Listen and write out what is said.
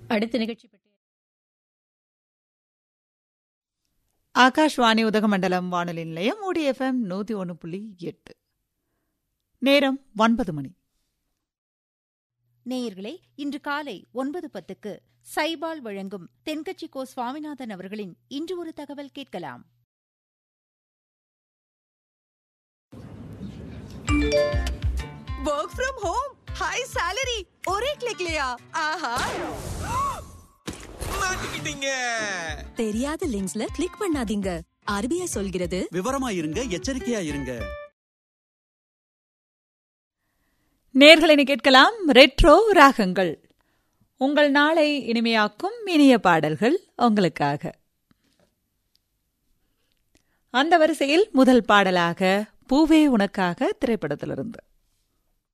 அடுத்த நிகழ்ச்சி பற்றி ஆகாஷ்வாணி உதகமண்டலம் வானொலி நிலையம் ஓடி எஃப்எம் நூற்றி ஒன்று புள்ளி எட்டு நேரம் ஒன்பது மணி நேயர்களே இன்று காலை ஒன்பது பத்துக்கு சைபால் வழங்கும் தென்கட்சி கோ சுவாமிநாதன் அவர்களின் இன்று ஒரு தகவல் கேட்கலாம் work from home high salary और एक क्लिक लिया आहा மாட்டிக்கிட்டீங்க தெரியாத லிங்க்ஸ்ல கிளிக் பண்ணாதீங்க ஆர்பிஐ சொல்கிறது விவரமா இருங்க எச்சரிக்கையா இருங்க நேர்களை கேட்கலாம் ரெட்ரோ ராகங்கள் உங்கள் நாளை இனிமையாக்கும் இனிய பாடல்கள் உங்களுக்காக அந்த வரிசையில் முதல் பாடலாக பூவே உனக்காக திரைப்படத்திலிருந்து